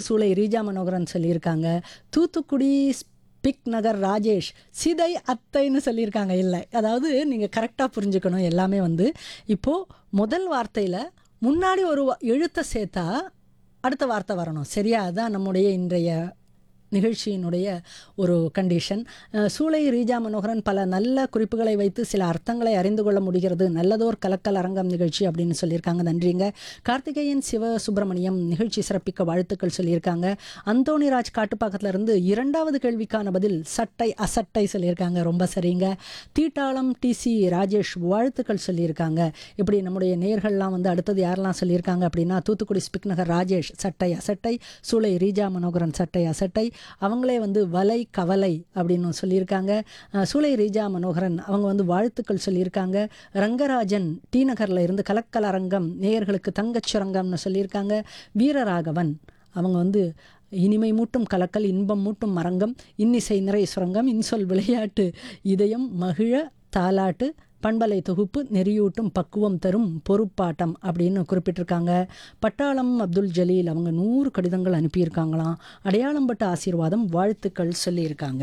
சூளை ரீஜா மனோகரன் சொல்லியிருக்காங்க தூத்துக்குடி பிக் நகர் ராஜேஷ் சிதை அத்தைன்னு சொல்லியிருக்காங்க இல்லை அதாவது நீங்கள் கரெக்டாக புரிஞ்சுக்கணும் எல்லாமே வந்து இப்போது முதல் வார்த்தையில் முன்னாடி ஒரு வ- எழுத்தை சேர்த்தா அடுத்த வார்த்தை வரணும் சரியா அதுதான் நம்முடைய இன்றைய நிகழ்ச்சியினுடைய ஒரு கண்டிஷன் அஹ், சூளை ரீஜா மனோகரன் பல நல்ல குறிப்புகளை வைத்து சில அர்த்தங்களை அறிந்து கொள்ள முடிகிறது நல்லதோர் கலக்கல் அரங்கம் நிகழ்ச்சி அப்படின்னு சொல்லியிருக்காங்க நன்றிங்க கார்த்திகேயன் சிவ சுப்பிரமணியம் நிகழ்ச்சி சிறப்பிக்க வாழ்த்துக்கள் சொல்லியிருக்காங்க அந்தோணிராஜ் காட்டுப்பாக்கத்துல இருந்து இரண்டாவது கேள்விக்கான பதில் சட்டை அசட்டை சொல்லியிருக்காங்க ரொம்ப சரிங்க தீட்டாளம் டிசி ராஜேஷ் வாழ்த்துக்கள் சொல்லியிருக்காங்க இப்படி நம்முடைய நேயர்கள்லாம் வந்து அடுத்தது யாரெல்லாம் சொல்லியிருக்காங்க அப்படின்னா தூத்துக்குடி ஸ்பிக் நகர் ராஜேஷ் சட்டை அசட்டை சூளை ரீஜா மனோகரன் சட்டை அசட்டை அவங்களே வந்து வலை கவலை அப்படின்னு சொல்லியிருக்காங்க அஹ், சூளை ரீஜா மனோகரன் அவங்க வந்து வாழ்த்துக்கள் சொல்லியிருக்காங்க ரங்கராஜன் டி நகரில் இருந்து கலக்கல் அரங்கம் நேயர்களுக்கு தங்கச் சுரங்கம்னு சொல்லியிருக்காங்க வீரராகவன் அவங்க வந்து இனிமை மூட்டும் கலக்கல் இன்பம் மூட்டும் மரங்கம் இன்னிசை நிறை சுரங்கம் இன்சொல் விளையாட்டு இதயம் மகிழ தாலாட்டு பண்பலை தொகுப்பு நெறியூட்டும் பக்குவம் தரும் பொறுப்பாட்டம் அப்படின்னு குறிப்பிட்டிருக்காங்க பட்டாளம் அப்துல் ஜலீல் அவங்க நூறு கடிதங்கள் அனுப்பியிருக்காங்களாம் அடையாளம் பட்ட ஆசீர்வாதம் வாழ்த்துக்கள் சொல்லியிருக்காங்க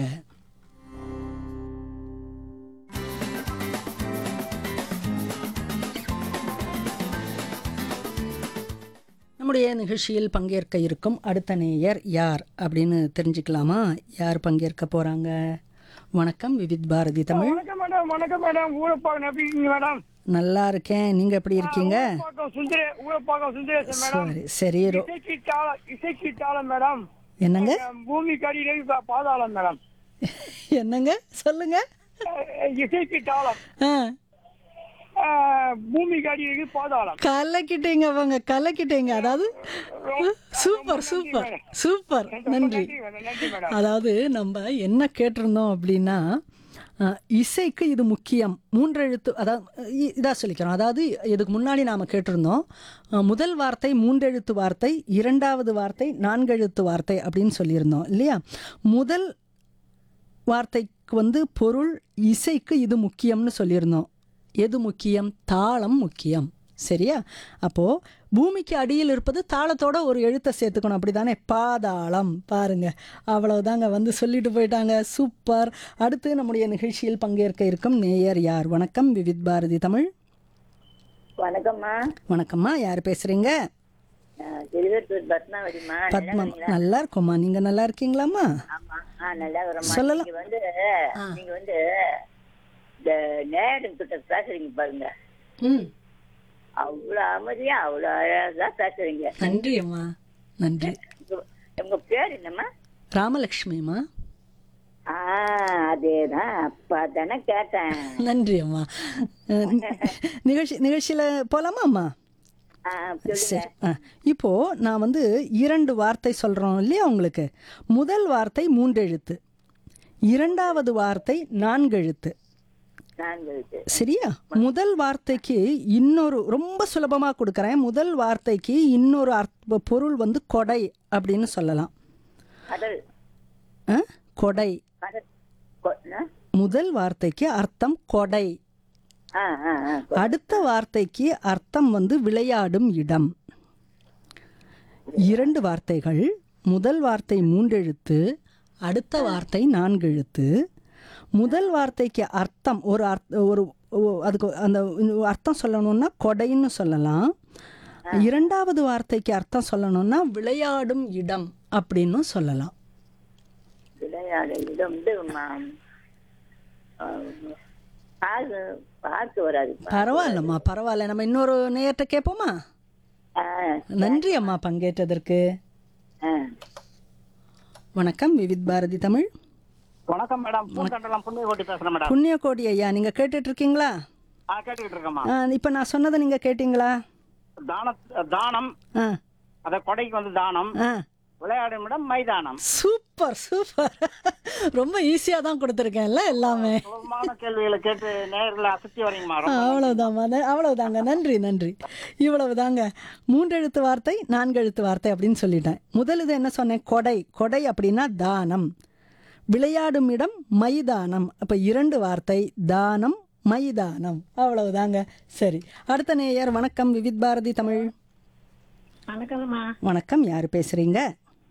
நம்முடைய நிகழ்ச்சியில் பங்கேற்க இருக்கும் அடுத்த நேயர் யார் அப்படின்னு தெரிஞ்சுக்கலாமா யார் பங்கேற்க போறாங்க வணக்கம் விவித் பாரதி தமிழ் வணக்கம் மேடம் வணக்கம் மேடம் ஊரப்பாக்கம் எப்படி இருக்கீங்க மேடம் நல்லா இருக்கேன் நீங்க எப்படி இருக்கீங்க ஊரப்பாக்கம் சுந்தரே ஊரப்பாக்கம் சுந்தரேசன் மேடம் சரி சரி ரொ- இசைக்கு தாளம் இசைக்கு தாளம் மேடம் என்னங்க பூமி கடியிலே பாதாளம் மேடம் என்னங்க சொல்லுங்க அஹ், இசைக்கு தாளம் ஆ அஹ், பூமி கடியிலே பாதாளம் கலக்கிட்டீங்க அவங்க கலக்கிட்டீங்க அதாவது சூப்பர் சூப்பர் சூப்பர் நன்றி நன்றி மேடம் நன்றி மேடம் அதாவது நம்ம என்ன கேட்டிருந்தோம் அப்படின்னா அஹ், இசைக்கு இது முக்கியம் மூன்றெழுத்து அதாவது இ- இதா சொல்லிக்கிறோம் அதாவது இதுக்கு முன்னாடி நாம் கேட்டிருந்தோம் அஹ், முதல் வார்த்தை மூன்றெழுத்து வார்த்தை இரண்டாவது வார்த்தை நான்கெழுத்து வார்த்தை அப்படின்னு சொல்லியிருந்தோம் இல்லையா முதல் வார்த்தைக்கு வந்து பொருள் இசைக்கு இது முக்கியம்னு சொல்லியிருந்தோம் எது முக்கியம் தாளம் முக்கியம் சரியா அப்போது பூமிக்கு அடியில் இருப்பது தாளத்தோட ஒரு எழுத்தை சேர்த்துக்கணும் அப்படி தானே பாதாளம் பாருங்க அவ்வளவுதாங்க வந்து சொல்லிட்டு போயிட்டாங்க சூப்பர் அடுத்து நம்முடைய நிகழ்ச்சியில் பங்கேற்க இருக்கும் நேயர் யார் வணக்கம் விவித் பாரதி தமிழ் வணக்கம்மா வணக்கம்மா யார் பேசுறீங்க நான் திருவேற்றூர் பத்மாவதிம்மா நல்லா பத்மம் இருக்கீங்களா? நல்லா இருக்கோம்மா நீங்க நல்லா இருக்கீங்களாம்மா ஆமா ஆ நல்லா வரமா சொல்லலாம். நீங்க வந்து நீங்க வந்து இந்த நேரம் கிட்ட பேசுறீங்க பாருங்க ம் அவ்வளவு அமைதியா அவ்வளவு அழகா பேசுறீங்க நன்றி அம்மா நன்றி உங்க- உங்க பேர் என்னம்மா ராமலக்ஷ்மிம்மா ஆ அதேதான் அப்பா தானே கேட்டேன் நன்றி அம்மா அஹ், நிகழ்ச்சி நிகழ்ச்சியில் போகலாமா அம்மா ஆ சொல்லுங்க சரி ஆ இப்போ நான் வந்து இரண்டு வார்த்தை சொல்கிறோம் இல்லையா உங்களுக்கு முதல் வார்த்தை மூன்றெழுத்து இரண்டாவது வார்த்தை நான்கெழுத்து நான்கு சரியா முதல் வார்த்தைக்கு இன்னொரு ரொம்ப சுலபமாக கொடுக்குறேன் முதல் வார்த்தைக்கு இன்னொரு அர்த்த பொருள் வந்து கொடை அப்படின்னு சொல்லலாம் கடல் ஆ? கொடை கடல் கொ- என்ன? முதல் வார்த்தைக்கு அர்த்தம் கொடை ஆ ஆ ஆ அடுத்த வார்த்தைக்கு அர்த்தம் வந்து விளையாடும் இடம் இரண்டு வார்த்தைகள் முதல் வார்த்தை மூன்றெழுத்து அடுத்த வார்த்தை நான்கெழுத்து முதல் வார்த்தைக்கு அர்த்தம் ஒரு அர்த்த ஒரு ஒ- அதுக்கு அந்த அர்த்தம் சொல்லணும்னா கொடைன்னு சொல்லலாம் இரண்டாவது வார்த்தைக்கு அர்த்தம் சொல்லணும்னா விளையாடும் இடம் அப்படின்னு சொல்லலாம் விளையாடு இது வந்து மா- ஆ, பார்க்கு பார்த்து வராது பரவாயில்லம்மா பரவாயில்ல நம்ம இன்னொரு நேரத்தை கேட்போமா ஆ நன்றி அம்மா பங்கேற்றதற்கு ஆ வணக்கம் விவித் பாரதி தமிழ் வணக்கம் மேடம் பூந்தண்டலம் புண்ணியகோட்டி பேசுறேன் மேடம் புண்ணியகோடி ஐயா நீங்க கேட்டுட்டு இருக்கீங்களா ஆ கேட்டுக்கிட்டு இருக்கேம்மா ஆ, இப்ப நான் சொன்னதை நீங்க கேட்டீங்களா தான தானம் ஆ அத கொடைக்கு வந்து தானம் ஆ விளையாடும் இடம் மைதானம் சூப்பர் சூப்பர் ரொம்ப ஈஸியா தான் கொடுத்துருக்கேன்ல எல்லாமே சுலபமான கேள்விகளை கேட்டு நேர்களை அசத்தி வரீங்கம்மா ரொம்ப அவ்வளவுதாம்மா ந- அவ்வளவுதாங்க நன்றி நன்றி இவ்வளவுதாங்க மூன்றெழுத்து வார்த்தை நான்கெழுத்து வார்த்தை அப்படின்னு சொல்லிட்டேன் முதல் இது என்ன சொன்னேன் கொடை கொடை அப்படின்னா தானம் விளையாடும் இடம் மைதானம் அப்ப இரண்டு வார்த்தை தானம் மைதானம் அவ்வளவுதாங்க சரி அடுத்த நேயர் வணக்கம் விவித் பாரதி தமிழ் வணக்கம்மா வணக்கம் யார் பேசுறீங்க